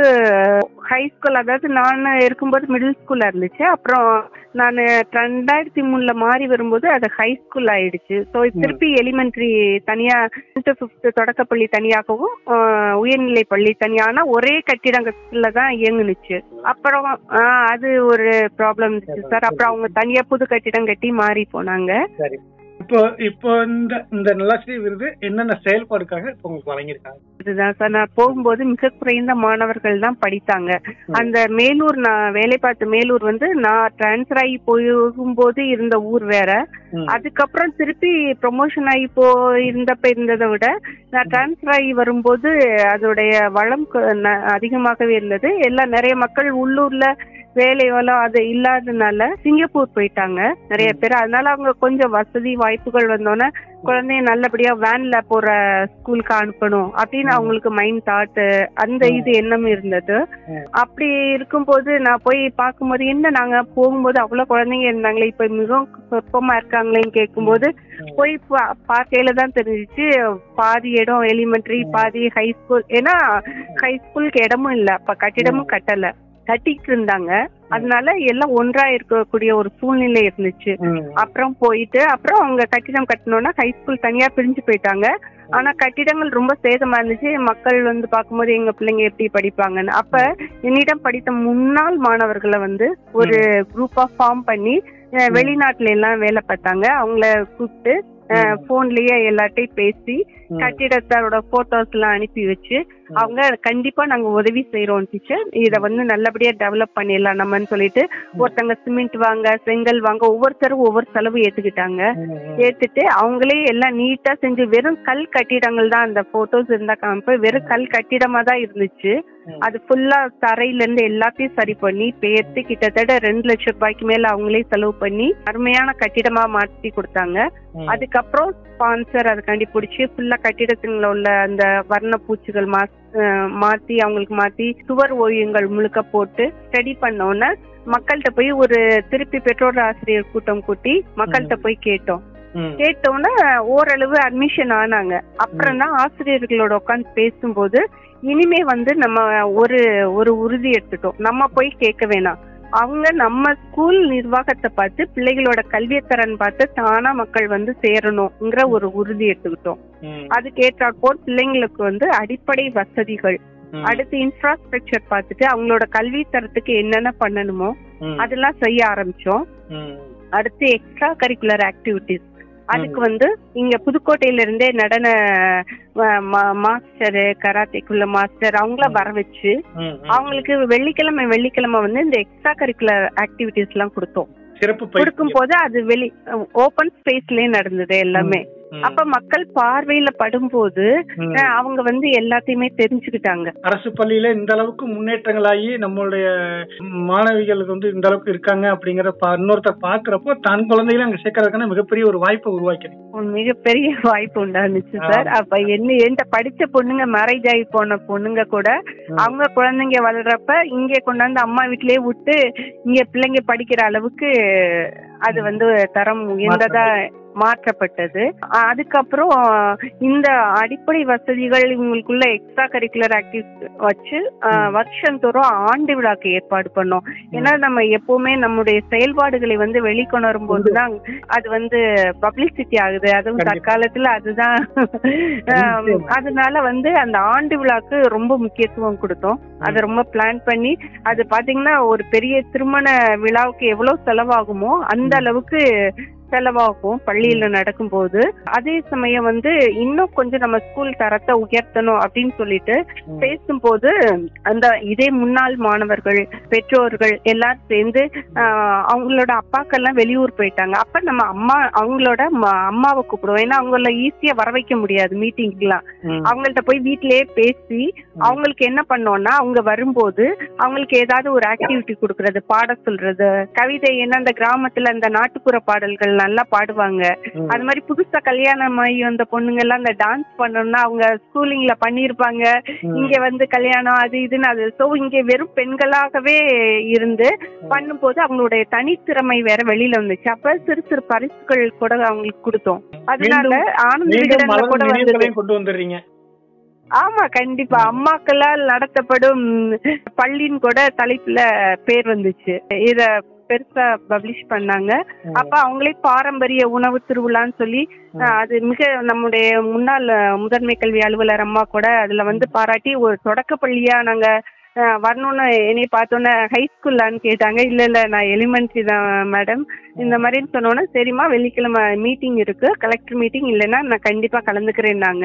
ஹை ஸ்கூல் அதாவது நான் இருக்கும்போது மிடில் ஸ்கூல்ல இருந்துச்சு அப்புறம் நான் ரெண்டாயிரத்தி மூணுல மாறி வரும்போது அது ஹை ஸ்கூல் ஆயிடுச்சு ஸோ திருப்பி எலிமெண்ட்ரி தனியா ஃபிஃப்த் தொடக்கப்பள்ளி தனியாகவும் அஹ், உயர்நிலை பள்ளி தனியான ஒரே கட்டிடங்கத்துல தான் இயங்குனுச்சு அப்புறம் அஹ், அது ஒரு ப்ராப்ளம் இருந்துச்சு சார் அப்புறம் அவங்க தனியா புது கட்டிடம் கட்டி மாறி போனாங்க
சரி இப்போ இப்போ இந்த இந்த நல்லாசிரியர் விருது என்னென்ன செயல்பாடுக்காக இப்போ உங்களுக்கு வழங்கியிருக்காங்க
இதுதான் சார் நான் போகும்போது மிக குறைந்த மாணவர்கள் தான் படித்தாங்க அந்த மேலூர் நான் வேலை பார்த்த மேலூர் வந்து நான் டிரான்ஸ்ஃபர் ஆகி போகும்போது இருந்த ஊர் வேற
ம்.
அதுக்கப்புறம் திருப்பி ப்ரொமோஷன் ஆகி போயிருந்தப்ப இருந்ததை விட நான் டிரான்ஸ்ஃபர் ஆகி வரும்போது அதோடைய வளம் கொ- ந- அதிகமாகவே இருந்தது எல்லாம் நிறைய மக்கள் உள்ளூர்ல வேலை வளம் அது இல்லாதனால சிங்கப்பூர் போயிட்டாங்க நிறைய பேர் அதனால அவங்க கொஞ்சம் வசதி வாய்ப்புகள் வந்தோன்னே குழந்தைய நல்லபடியா வேன்ல போற ஸ்கூலுக்கு அனுப்பணும் அப்படின்னு அவங்களுக்கு மைண்ட் தாட் அந்த இது எண்ணம் இருந்தது
ம்.
அப்படி இருக்கும்போது நான் போய் பார்க்கும்போது என்ன நாங்க போகும்போது அவ்வளவு குழந்தைங்க இருந்தாங்களே இப்ப மிகவும் சொற்பமா இருக்காங்களேன்னு கேட்கும்போது
ம்.
போய் பா- பார்க்கையில தான் தெரிஞ்சிச்சு பாதி இடம் எலிமெண்ட்ரி பாதி ஹை ஸ்கூல் ஏன்னா ஹை ஸ்கூலுக்கு இடமும் இல்ல அப்ப கட்டிடமும் கட்டல கட்டிட்டு இருந்தாங்க அதனால எல்லாம் ஒன்றா இருக்கக்கூடிய ஒரு சூழ்நிலை இருந்துச்சு
ம்.
அப்புறம் போயிட்டு அப்புறம் அவங்க கட்டிடம் கட்டணும்னா ஹை ஸ்கூல் தனியா பிரிஞ்சு போயிட்டாங்க ஆனா கட்டிடங்கள் ரொம்ப சேதமா இருந்துச்சு மக்கள் வந்து பார்க்கும்போது எங்க பிள்ளைங்க எப்படி படிப்பாங்கன்னு அப்ப என்னிடம் படித்த முன்னாள் மாணவர்களை வந்து ஒரு குரூப்பா ஃபார்ம் பண்ணி அஹ், வெளிநாட்டுல எல்லாம் வேலை பார்த்தாங்க அவங்கள கூப்பிட்டு போன்லயே எல்லார்ட்டையும் பேசி
ம்.
கட்டிடத்தோட போட்டோஸ் எல்லாம் அனுப்பி வச்சு அவங்க கண்டிப்பா நாங்க உதவி செய்யறோம் டீச்சர் இத வந்து நல்லபடியா டெவலப் பண்ணிடலாம் நம்மன்னு சொல்லிட்டு ஒருத்தங்க சிமெண்ட் வாங்க செங்கல் வாங்க ஒவ்வொருத்தரும் ஒவ்வொரு செலவு ஏத்துக்கிட்டாங்க
ம்.
ஏத்துட்டு அவங்களே எல்லாம் நீட்டா செஞ்சு வெறும் கல் கட்டிடங்கள் தான் அந்த போட்டோஸ் இருந்தா காமிப்ப வெறும் கல் கட்டிடமா தான் இருந்துச்சு
ம்.
அது ஃபுல்லா தரையில இருந்து எல்லாத்தையும் சரி பண்ணி பேர்த்து கிட்டத்தட்ட ரெண்டு லட்சம் ரூபாய்க்கு மேல அவங்களே செலவு பண்ணி அருமையான கட்டிடமா மாற்றி கொடுத்தாங்க
ம்.
அதுக்கப்புறம் ஸ்பான்சர் அதை கண்டுபிடிச்சு ஃபுல்லா கட்டிடத்துல உள்ள அந்த வர்ண பூச்சிகள் மா அஹ் மாத்தி அவங்களுக்கு மாத்தி சுவர் ஓவியங்கள் முழுக்க போட்டு ஸ்டடி பண்ணோன்னே மக்கள்கிட்ட போய் ஒரு திருப்பி பெற்றோர் ஆசிரியர் கூட்டம் கூட்டி மக்கள்கிட்ட போய் கேட்டோம்
ம்.
கேட்டோன்னே ஓரளவு அட்மிஷன் ஆனாங்க அப்புறம் தான் ஆசிரியர்களோட உட்காந்து பேசும்போது இனிமே வந்து நம்ம ஒரு ஒரு உறுதி எடுத்துட்டோம் நம்ம போய் கேட்க வேணாம் அவங்க நம்ம ஸ்கூல் நிர்வாகத்தை பார்த்து பிள்ளைகளோட கல்வியத்தரன் பார்த்து தானா மக்கள் வந்து சேரணுங்கிற ஒரு உறுதி எடுத்துக்கிட்டோம்
ம்.
அதுக்கேற்றாற்போல் பிள்ளைங்களுக்கு வந்து அடிப்படை வசதிகள்
ம்.
அடுத்து இன்ஃப்ராஸ்ட்ரக்சர் பார்த்துட்டு அவங்களோட கல்வி தரத்துக்கு என்னென்ன பண்ணணுமோ
ம்.
அதெல்லாம் செய்ய ஆரம்பிச்சோம்
ம்.
அடுத்து எக்ஸ்ட்ரா கரிக்குலர் ஆக்டிவிட்டிஸ் அதுக்கு வந்து இங்க புதுக்கோட்டையில இருந்தே நடன மாஸ்டர் கராத்தேக்குள்ள மாஸ்டர் அவங்கள வர வச்சு
ம். ம்.
அவங்களுக்கு வெள்ளிக்கிழமை வெள்ளிக்கிழமை வந்து இந்த எக்ஸ்ட்ரா கரிக்குலர் ஆக்டிவிட்டிஸ் எல்லாம் கொடுத்தோம்
சிறப்பு
கொடுக்கும்
பயிற்சி
போது அது வெளி ஓபன் ஸ்பேஸ்லயே நடந்தது எல்லாமே
ம்.
அப்ப மக்கள் பார்வையில படும்போது
ம்.
அஹ், அவங்க வந்து எல்லாத்தையுமே தெரிஞ்சுக்கிட்டாங்க
அரசு பள்ளியில இந்த அளவுக்கு முன்னேற்றங்களாகி நம்மளுடைய மாணவிகளுக்கு வந்து இந்த அளவுக்கு இருக்காங்க அப்படிங்கிற பா- இன்னொருத்தர் பாக்குறப்போ தன் குழந்தைகளை அங்க சேர்க்கறதுக்கான மிகப்பெரிய ஒரு வாய்ப்பை உருவாக்கிறேன்
ஒரு மிகப்பெரிய வாய்ப்பு உண்டானுச்சு சார் அப்ப என்ன என்கிட்ட படிச்ச பொண்ணுங்க மேரேஜ் ஆகி போன பொண்ணுங்க கூட அவங்க குழந்தைங்க வளர்றப்ப இங்க கொண்டாந்து அம்மா வீட்லயே விட்டு இங்க பிள்ளைங்க படிக்கிற அளவுக்கு அது வந்து தரம் உயர்ந்ததா மாற்றப்பட்டது அஹ் அதுக்கப்புறம் இந்த அடிப்படை வசதிகள் இவங்களுக்குள்ள எக்ஸ்ட்ரா கரிக்குலர் ஆக்டிவிட்டி வச்சு அஹ், வருஷந்தோறும் ஆண்டு விழாக்கு ஏற்பாடு பண்ணோம் ஏன்னா நம்ம எப்பவுமே நம்முடைய செயல்பாடுகளை வந்து வெளிக்கொணரும் போதுதான் அது வந்து பப்ளிசிட்டி ஆகுது அதுவும்
கண்டிப்பா.
தற்காலத்துல அதுதான் அஹ்,
நிச்சயமா.
அதனால வந்து அந்த ஆண்டு விழாக்கு ரொம்ப முக்கியத்துவம் கொடுத்தோம் அதை ரொம்ப பிளான் பண்ணி அது பாத்தீங்கன்னா ஒரு பெரிய திருமண விழாவுக்கு எவ்வளவு செலவாகுமோ அந்த அளவுக்கு செலவாகும் பள்ளியில நடக்கும்போது அதே சமயம் வந்து இன்னும் கொஞ்சம் நம்ம ஸ்கூல் தரத்தை உயர்த்தணும் அப்படின்னு சொல்லிட்டு பேசும்போது அந்த இதே முன்னாள் மாணவர்கள் பெற்றோர்கள் எல்லாரும் சேர்ந்து ஆஹ், அவங்களோட அப்பாக்கெல்லாம் வெளியூர் போயிட்டாங்க அப்ப நம்ம அம்மா அவங்களோட ம- அம்மாவை கூப்பிடுவோம் ஏன்னா அவங்கள ஈஸியா வர வைக்க முடியாது மீட்டிங்க்குலாம்
ம்.
அவங்கள்ட்ட போய் வீட்லயே பேசி அவங்களுக்கு என்ன பண்ணோம்னா அவங்க வரும்போது அவங்களுக்கு ஏதாவது ஒரு ஆக்டிவிட்டி கொடுக்கறது பாட சொல்றது கவிதை என்ன அந்த கிராமத்துல அந்த நாட்டுப்புற பாடல்கள் நல்லா பாடுவாங்க
ம்.
அது மாதிரி புதுசா கல்யாணம் ஆகி வந்த பொண்ணுங்க எல்லாம் அந்த டான்ஸ் பண்ணணும்னா அவங்க ஸ்கூலிங்ல பண்ணிருப்பாங்க
ம்.
இங்க வந்து கல்யாணம் அது இதுன்னு அது சோ இங்க வெறும் பெண்களாகவே இருந்து பண்ணும்போது அவங்களுடைய தனித்திறமை வேற வெளியில வந்துச்சு அப்ப சிறு சிறு பரிசுகள் கூட அவங்களுக்கு கொடுத்தோம் அதனால ஆனந்த
மீண்டும்
விகடன்ல
மலர்
கூட வந்தது
நினைவுகளையும் கொண்டு வந்துடுறீங்க
ஆமா கண்டிப்பா அம்மாக்களால் நடத்தப்படும் பள்ளின்னு கூட தலைப்புல பேர் வந்துச்சு இத பெருசா பப்ளிஷ் பண்ணாங்க அப்ப அவங்களே பாரம்பரிய உணவு திருவிழான்னு சொல்லி அஹ், அது மிக நம்முடைய முன்னாள் அஹ், முதன்மை கல்வி அலுவலர் அம்மா கூட அதுல வந்து பாராட்டி ஒரு தொடக்க பள்ளியா நாங்க அஹ், வரணும்னு என்னை பார்த்தோன்னே ஹை ஸ்கூல்லான்னு கேட்டாங்க இல்ல இல்ல நான் எலிமெண்ட்ரி தான் மேடம் இந்த மாதிரின்னு சொன்னோன்னே சரிம்மா வெள்ளிக்கிழமை மீட்டிங் இருக்கு கலெக்டர் மீட்டிங் இல்லைன்னா நான் கண்டிப்பா கலந்துக்கிறேன்னாங்க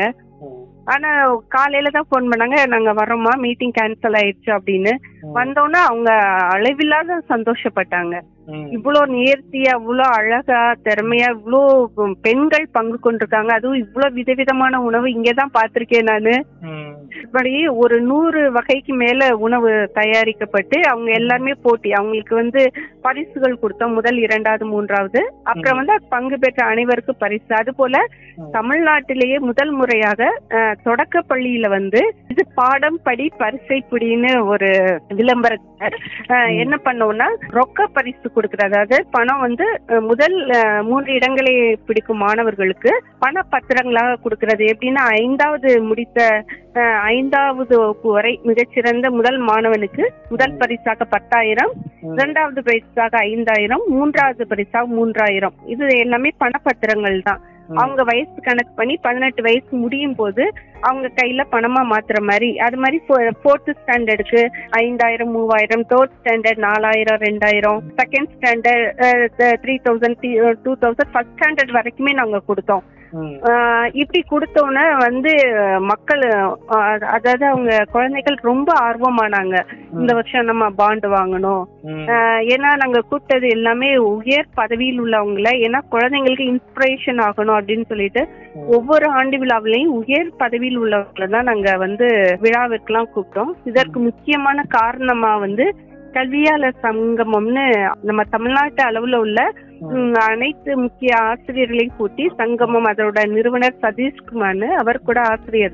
ஆனா காலையில தான் ஃபோன் பண்ணாங்க நாங்க வரோம்மா மீட்டிங் கேன்சல் ஆயிடுச்சு அப்படின்னு வந்தோன்னே அவங்க அளவில்லாத சந்தோஷப்பட்டாங்க
ம்.
இவ்வளோ நேர்த்தியா இவ்வளோ அழகா திறமையா இவ்வளோ பெண்கள் பங்கு கொண்டிருக்காங்க அதுவும் இவ்வளோ விதவிதமான உணவு இங்கதான் பார்த்திருக்கேன் நானு
ம்.
இப்படி ஒரு நூறு வகைக்கு மேல உணவு தயாரிக்கப்பட்டு அவங்க எல்லாருமே போட்டி அவங்களுக்கு வந்து பரிசுகள் கொடுத்தோம் முதல் இரண்டாவது மூன்றாவது அப்புறம் வந்து அது பங்கு பெற்ற அனைவருக்கும் பரிசு அது போல தமிழ்நாட்டிலேயே முதல் முறையாக அஹ், தொடக்க பள்ளியில வந்து இது பாடம் படி பரிசை பிடின்னு ஒரு விளம்பரத்தை அஹ், என்ன பண்ணோம்னா ரொக்க பரிசு கொடுக்குறது அதாவது பணம் வந்து அஹ், முதல் அஹ், மூன்று இடங்களை பிடிக்கும் மாணவர்களுக்கு பண பத்திரங்களாக கொடுக்கிறது எப்படின்னா ஐந்தாவது முடித்த அஹ், ஐந்தாவது வகுப்பு வரை மிகச்சிறந்த முதல் மாணவனுக்கு முதல் பரிசாக பத்தாயிரம் இரண்டாவது பரிசாக ஐந்தாயிரம் மூன்றாவது பரிசாக மூன்றாயிரம் இது எல்லாமே பணப்பத்திரங்கள் தான் அவங்க வயசு கணக்கு பண்ணி பதினெட்டு வயசு முடியும் போது அவங்க கையில பணமா மாத்துற மாதிரி அது மாதிரி ஃபோர்த் ஸ்டாண்டர்டுக்கு ஐந்தாயிரம் மூவாயிரம் தேர்ட் ஸ்டாண்டர்ட் நாலாயிரம் ரெண்டாயிரம் second standard three thousand two thousand first standard வரைக்குமே நாங்க கொடுத்தோம்
ம்.
ஆஹ் இப்படி கொடுத்தோன்னே வந்து மக்கள் ஆஹ் அதாவது அவங்க குழந்தைகள் ரொம்ப ஆர்வமானாங்க இந்த வருஷம் நம்ம பாண்ட் வாங்கணும்
ம்.
ஆஹ் ஏன்னா நாங்க கூப்பிட்டது எல்லாமே உயர் பதவியில் உள்ளவங்கள ஏன்னா குழந்தைங்களுக்கு இன்ஸ்பிரேஷன் ஆகணும் அப்படின்னு சொல்லிட்டு ஒவ்வொரு ஆண்டு விழாவிலையும் உயர் பதவியில் உள்ளவங்களை தான் நாங்க வந்து விழாவிற்கெல்லாம் கூப்பிட்டோம் இதற்கு முக்கியமான காரணமா வந்து கல்வியாளர் சங்கமம்னு நம்ம தமிழ்நாட்டு அளவுல உள்ள ம், அனைத்து முக்கிய ஆசிரியர்களையும் கூட்டி சங்கமம் அதோட நிறுவனர் சதீஷ்குமார்னு அவர் கூட ஆசிரியர் தான்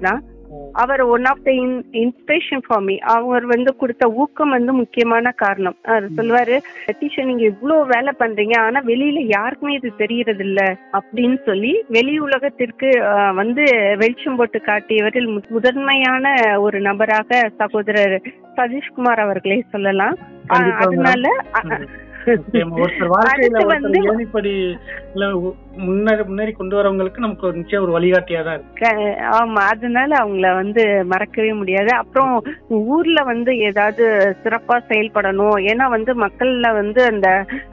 அவர் one of the inspiration for me அவர் வந்து கொடுத்த ஊக்கம் வந்து முக்கியமான காரணம் அவர் சொல்லுவாரு டீச்சர் நீங்க இவ்ளோ வேலை பண்றீங்க ஆனா வெளியில யாருக்குமே இது தெரியறது இல்ல அப்படின்னு சொல்லி வெளி உலகத்திற்கு அஹ், வந்து வெளிச்சம் போட்டு காட்டியவரில் மு- முதன்மையான ஒரு நபராக சகோதரர் சதீஷ்குமார் அவர்களே சொல்லலாம் அஹ்,
கண்டிப்பா
அதனால அ-
ம். நிச்சயமா. ஒருத்தர் வாழ்க்கையில
அடுத்து
ஒருத்தர்
வந்து-
ஏணிப்படி முன்னேறி முன்னேறி கொண்டு வரவங்களுக்கு நமக்கு ஒரு நிச்சயம் ஒரு வழிகாட்டியா தான் இருக்கு
க- ஆமா அதனால அவங்கள வந்து மறக்கவே முடியாது அப்புறம் ஊர்ல வந்து ஏதாவது சிறப்பா செயல்படணும் ஏன்னா வந்து மக்கள்ல வந்து அந்த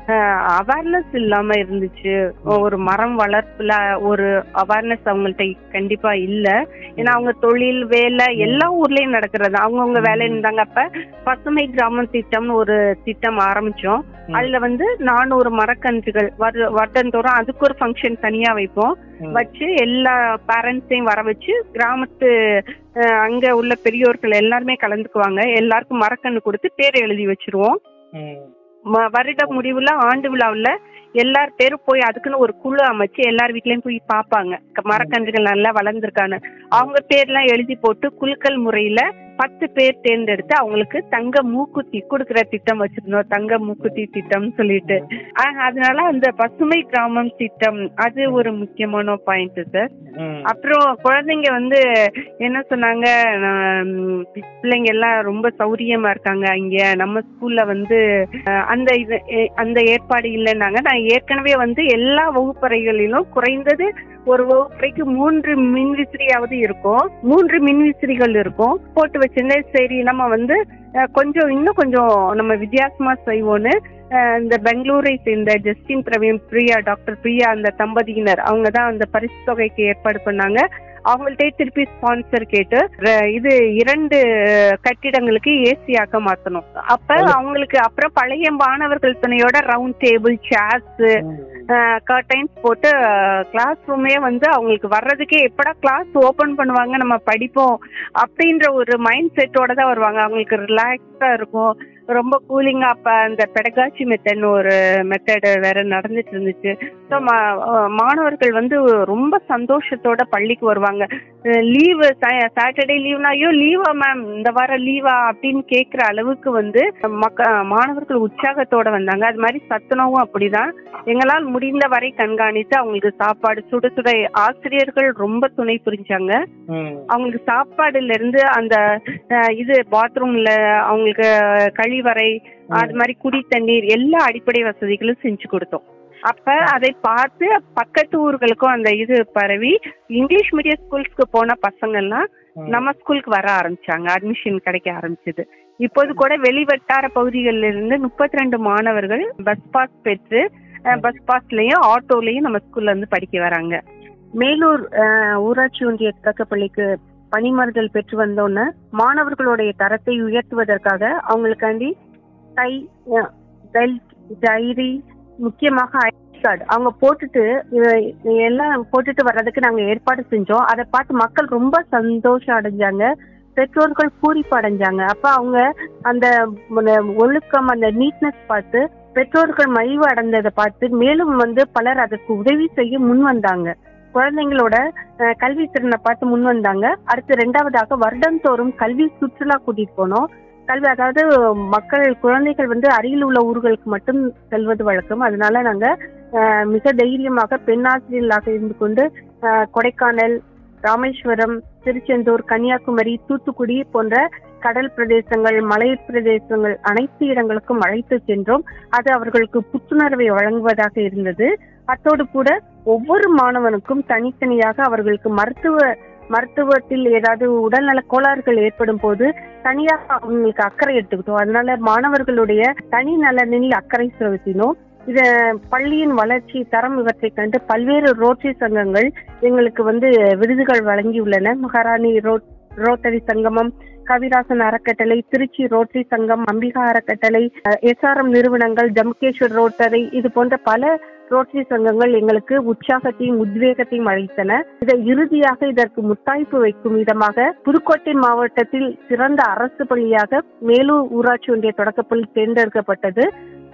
அவேர்னஸ் இல்லாம இருந்துச்சு ஒரு மரம் வளர்ப்புல ஒரு அவேர்னஸ் அவங்கள்ட்ட கண்டிப்பா இல்ல ஏன்னா அவங்க தொழில் வேலை எல்லா ஊர்லயும் நடக்கிறது அவங்கவுங்க வேலை இருந்தாங்க அப்ப பசுமை கிராமம் திட்டம்னு ஒரு திட்டம் ஆரம்பிச்சோம்
ம்.
அதுல வந்து நானூறு மரக்கன்றுகள் வரு- வருடந்தோறும் அதுக்கு ஒரு ஃபங்க்ஷன் தனியா வைப்போம்
ம்.
வச்சு எல்லா பேரண்ட்ஸையும் வர வச்சு கிராமத்து அஹ், அங்க உள்ள பெரியோர்கள் எல்லாருமே கலந்துக்குவாங்க எல்லாருக்கும் மரக்கன்று கொடுத்து பேர் எழுதி வச்சிருவோம்
ம்.
ம- வருட முடிவுல ஆண்டு விழாவுல எல்லார் பேரும் போய் அதுக்குன்னு ஒரு குழு அமைச்சு எல்லார் வீட்லயும் போய் பார்ப்பாங்க க- மரக்கன்றுகள் நல்லா வளர்ந்துருக்கான்னு அவங்க பேர்லாம் எழுதி போட்டு குலுக்கல் முறையில பத்து பேர் தேர்ந்தெடுத்து அவங்களுக்கு தங்க மூக்குத்தி கொடுக்கிற திட்டம் வச்சிருந்தோம் தங்க மூக்குத்தி திட்டம்னு சொல்லிட்டு ஆஹ், அதனால அந்த பசுமை கிராமம் திட்டம் அது ஒரு முக்கியமான பாயிண்ட் சார்
ம்.
அப்புறம் குழந்தைங்க வந்து என்ன சொன்னாங்க நான், ம், பிள்ளைங்க எல்லாம் ரொம்ப சௌரியமா இருக்காங்க இங்க நம்ம ஸ்கூல்ல வந்து அஹ், அந்த இது எ- அந்த ஏற்பாடு இல்லைன்னாங்க நான் ஏற்கனவே வந்து எல்லா வகுப்பறைகளிலும் குறைந்தது ஒரு வகுப்பறைக்கு மூன்று மின்விசிறியாவது இருக்கும் மூன்று மின்விசிறிகள் இருக்கும் போட்டு வச்சிருந்தேன் சரி நம்ம வந்து அஹ், கொஞ்சம் இன்னும் கொஞ்சம் நம்ம வித்தியாசமா செய்வோன்னு அஹ், இந்த பெங்களூரை சேர்ந்த ஜஸ்டின் பிரவீன் பிரியா டாக்டர் பிரியா அந்த தம்பதியினர் அவங்க தான் அந்த பரிசு தொகைக்கு ஏற்பாடு பண்ணாங்க அவங்கள்ட்டே திருப்பி ஸ்பான்சர் கேட்டு ர- இது இரண்டு கட்டிடங்களுக்கு ஏசி ஆக்க மாத்தணும் அப்ப அவங்களுக்கு அப்புறம் பழைய மாணவர்கள் துணையோட ரவுண்ட் டேபிள் சேர்ஸ்
ம்.
கர்டைன்ஸ் போட்டு கிளாஸ் ரூமே வந்து அவங்களுக்கு வர்றதுக்கே எப்படா கிளாஸ் ஓபன் பண்ணுவாங்க நம்ம படிப்போம் அப்படின்ற ஒரு மைண்ட் செட்டோட தான் வருவாங்க அவங்களுக்கு ரிலாக்ஸா இருக்கும் ரொம்ப கூலிங்கா அப்ப அந்த பெடகாச்சி மெத்தட்னு ஒரு மெத்தட் வேற நடந்துட்டு இருந்துச்சு ஸோ மாணவர்கள் வந்து ரொம்ப சந்தோஷத்தோட பள்ளிக்கு வருவாங்க லீவு சாட்டர்டே லீவ்னா ஐயோ லீவா மேம் இந்த வாரம் லீவா அப்படின்னு கேட்குற அளவுக்கு வந்து மக்க மாணவர்கள் உற்சாகத்தோட வந்தாங்க அது மாதிரி சத்துணவும் அப்படிதான் எங்களால் முடிந்த வரை கண்காணித்து அவங்களுக்கு சாப்பாடு சுட சுட ஆசிரியர்கள் ரொம்ப துணை புரிஞ்சாங்க
ம்.
அவங்களுக்கு சாப்பாடுல இருந்து அந்த அஹ், இது பாத்ரூம்ல அவங்களுக்கு கழிவறை அது மாதிரி குடி தண்ணீர் எல்லா அடிப்படை வசதிகளும் செஞ்சு கொடுத்தோம் அப்ப அதை பார்த்து பக்கத்து ஊர்களுக்கும் அந்த இது பரவி இங்கிலீஷ் மீடியம் ஸ்கூல்ஸ்க்கு போன பசங்கள்லாம்
ம்.
நம்ம ஸ்கூலுக்கு வர ஆரம்பிச்சாங்க அட்மிஷன் கிடைக்க ஆரம்பிச்சது இப்போது கூட வெளிவட்டார பகுதிகளில் இருந்து முப்பத்தி ரெண்டு மாணவர்கள் பஸ் பாஸ் பெற்று பஸ் பாஸ்லயும் ஆட்டோலயும் நம்ம ஸ்கூல்ல இருந்து படிக்க வராங்க மேலூர் அஹ், ஊராட்சி ஒன்றிய தொடக்கப்பள்ளிக்கு பணிமறுதல் பெற்று வந்தோன்னே மாணவர்களுடைய தரத்தை உயர்த்துவதற்காக அவங்களுக்காண்டி டை அஹ், பெல்ட் டைரி முக்கியமாக ஐடி கார்டு அவங்க போட்டுட்டு இவ- எல்லாம் போட்டுட்டு வர்றதுக்கு நாங்க ஏற்பாடு செஞ்சோம் அதை பார்த்து மக்கள் ரொம்ப சந்தோஷம் அடைஞ்சாங்க பெற்றோர்கள் பூரிப்பு அடைஞ்சாங்க அப்ப அவங்க அந்த ம- ஒழுக்கம் அந்த நீட்னஸ் பார்த்து பெற்றோர்கள் மகிழ்வு அடைந்ததை பார்த்து மேலும் வந்து பலர் அதற்கு உதவி செய்ய முன் வந்தாங்க குழந்தைங்களோட அஹ், கல்வி திறனை பார்த்து முன் வந்தாங்க அடுத்து ரெண்டாவதாக வருடந்தோறும் கல்வி சுற்றுலா கூட்டிட்டு போனோம் கல்வி அதாவது மக்கள் குழந்தைகள் வந்து அருகில் உள்ள ஊர்களுக்கு மட்டும் செல்வது வழக்கம் அதனால நாங்க அஹ், மிக தைரியமாக பெண்ணாசிரியர்களாக இருந்து கொண்டு அஹ், கொடைக்கானல் ராமேஸ்வரம் திருச்செந்தூர் கன்னியாகுமரி தூத்துக்குடி போன்ற கடல் பிரதேசங்கள் மலை பிரதேசங்கள் அனைத்து இடங்களுக்கும் அழைத்து சென்றோம் அது அவர்களுக்கு புத்துணர்வை வழங்குவதாக இருந்தது அத்தோடு கூட ஒவ்வொரு மாணவனுக்கும் தனித்தனியாக அவர்களுக்கு மருத்துவ மருத்துவத்தில் ஏதாவது உடல்நல கோளாறுகள் ஏற்படும் போது தனியாக அவங்களுக்கு அக்கறை எடுத்துக்கிட்டோம் அதனால மாணவர்களுடைய தனி நலனில் அக்கறை செலுத்தினோம் இத பள்ளியின் வளர்ச்சி தரம் இவற்றை கண்டு பல்வேறு ரோட்டரி சங்கங்கள் எங்களுக்கு வந்து விருதுகள் வழங்கியுள்ளன மகாராணி ரோட் ரோட்டரி சங்கமம் கவிராசன் அறக்கட்டளை திருச்சி ரோட்டரி சங்கம் அம்பிகா அறக்கட்டளை எஸ்ஆர்எம் நிறுவனங்கள் ஜம்கேஸ்வர் ரோட்டரி இது போன்ற பல ரோட்டரி சங்கங்கள் எங்களுக்கு உற்சாகத்தையும் உத்வேகத்தையும் அளித்தன இதை இறுதியாக இதற்கு முத்தாய்ப்பு வைக்கும் விதமாக புதுக்கோட்டை மாவட்டத்தில் சிறந்த அரசு பள்ளியாக மேலூர் ஊராட்சி ஒன்றிய தொடக்கப்பள்ளி தேர்ந்தெடுக்கப்பட்டது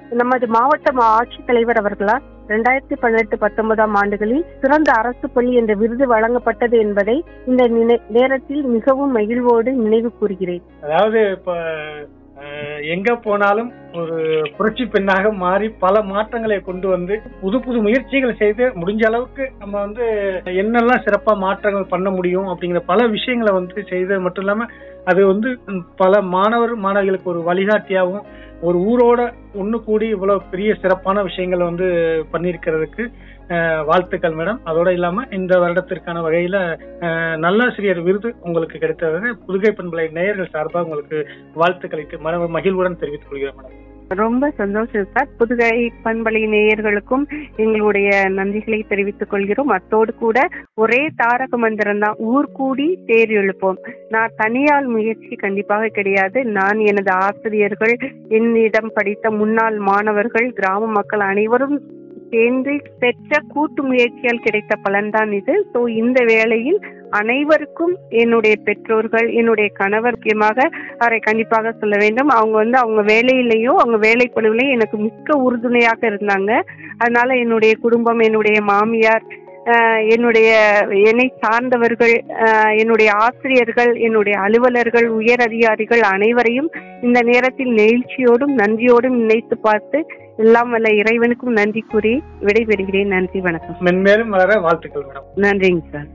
நமது மாவட்ட மா- ஆட்சித்தலைவர் அவர்களால் ரெண்டாயிரத்தி பதினெட்டு பத்தொன்பதாம் ஆண்டுகளில் சிறந்த அரசு பள்ளி என்ற விருது வழங்கப்பட்டது என்பதை இந்த நினை- நேரத்தில் மிகவும் மகிழ்வோடு நினைவு கூறுகிறேன்
அதாவது இப்ப அஹ், எங்க போனாலும் ஒரு புரட்சி பெண்ணாக மாறி பல மாற்றங்களை கொண்டு வந்து புது புது முயற்சிகள் செய்து முடிஞ்ச அளவுக்கு நம்ம வந்து என்னெல்லாம் சிறப்பா மாற்றங்கள் பண்ண முடியும் அப்படிங்கிற பல விஷயங்களை வந்து செய்தது மட்டும் இல்லாம அது வந்து ம், பல மாணவர் மாணவிகளுக்கு ஒரு வழிகாட்டியாகவும் ஒரு ஊரோட ஒண்ணு கூடி இவ்வளவு பெரிய சிறப்பான விஷயங்களை வந்து பண்ணியிருக்கிறதுக்கு அஹ், வாழ்த்துக்கள் மேடம் அதோட இல்லாம இந்த வருடத்திற்கான வகையில அஹ், நல்லாசிரியர் விருது உங்களுக்கு கிடைத்தது புதுகை பண்பலை நேயர்கள் சார்பாக உங்களுக்கு வாழ்த்துக்களை மன மகிழ்வுடன் தெரிவித்துக் கொள்கிறேன் மேடம்
ரொம்ப சந்தோஷம் சார் புதுகை பண்பலை நேயர்களுக்கும் எங்களுடைய நன்றிகளை தெரிவித்துக் கொள்கிறோம் அத்தோடு கூட ஒரே தாரக மந்திரம் தான் ஊர் கூடி தேர் எழுப்போம் நான் தனியால் முயற்சி கண்டிப்பாக கிடையாது நான் எனது ஆசிரியர்கள் என்னிடம் படித்த முன்னாள் மாணவர்கள் கிராம மக்கள் அனைவரும் சேர்ந்து பெற்ற கூட்டு முயற்சியால் கிடைத்த பலன்தான் இது ஸோ இந்த வேளையில் அனைவருக்கும் என்னுடைய பெற்றோர்கள் என்னுடைய கணவர் முக்கியமாக அவரை கண்டிப்பாக சொல்ல வேண்டும் அவங்க வந்து அவங்க வேலையிலையும் அவங்க வேலை பழுவிலையும் எனக்கு மிக்க உறுதுணையாக இருந்தாங்க அதனால என்னுடைய குடும்பம் என்னுடைய மாமியார் ஆஹ் என்னுடைய என்னை சார்ந்தவர்கள் ஆஹ் என்னுடைய ஆசிரியர்கள் என்னுடைய அலுவலர்கள் உயர் அதிகாரிகள் அனைவரையும் இந்த நேரத்தில் நெகிழ்ச்சியோடும் நன்றியோடும் நினைத்து பார்த்து எல்லாம் வல்ல இறைவனுக்கும் நன்றி கூறி விடைபெறுகிறேன் நன்றி வணக்கம்
மென்மேலும் வளர வாழ்த்துக்கள் மேடம்
நன்றிங்க சார்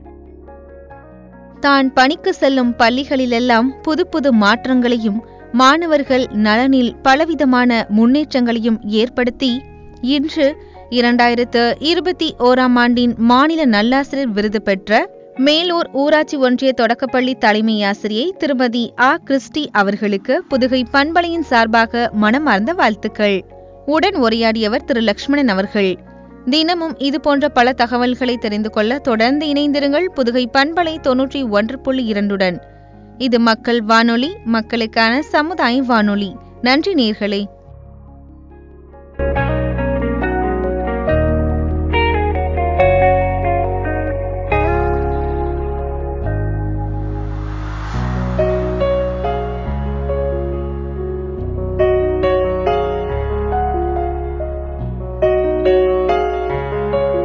தான் பணிக்கு செல்லும் பள்ளிகளிலெல்லாம் புது புது மாற்றங்களையும் மாணவர்கள் நலனில் பலவிதமான முன்னேற்றங்களையும் ஏற்படுத்தி இன்று இரண்டாயிரத்து இருபத்தி ஓராம் ஆண்டின் மாநில நல்லாசிரியர் விருது பெற்ற மேலூர் ஊராட்சி ஒன்றிய தொடக்கப்பள்ளி தலைமை ஆசிரியை திருமதி ஆ கிறிஸ்டி அவர்களுக்கு புதுகை பண்பலையின் சார்பாக மனமார்ந்த வாழ்த்துக்கள் உடன் உரையாடியவர் திரு லக்ஷ்மணன் அவர்கள் தினமும் இது போன்ற பல தகவல்களை தெரிந்து கொள்ள தொடர்ந்து இணைந்திருங்கள் புதுகை பண்பலை தொன்னூற்றி ஒன்று புள்ளி இரண்டுடன் இது மக்கள் வானொலி மக்களுக்கான சமுதாய வானொலி நன்றி நேர்களே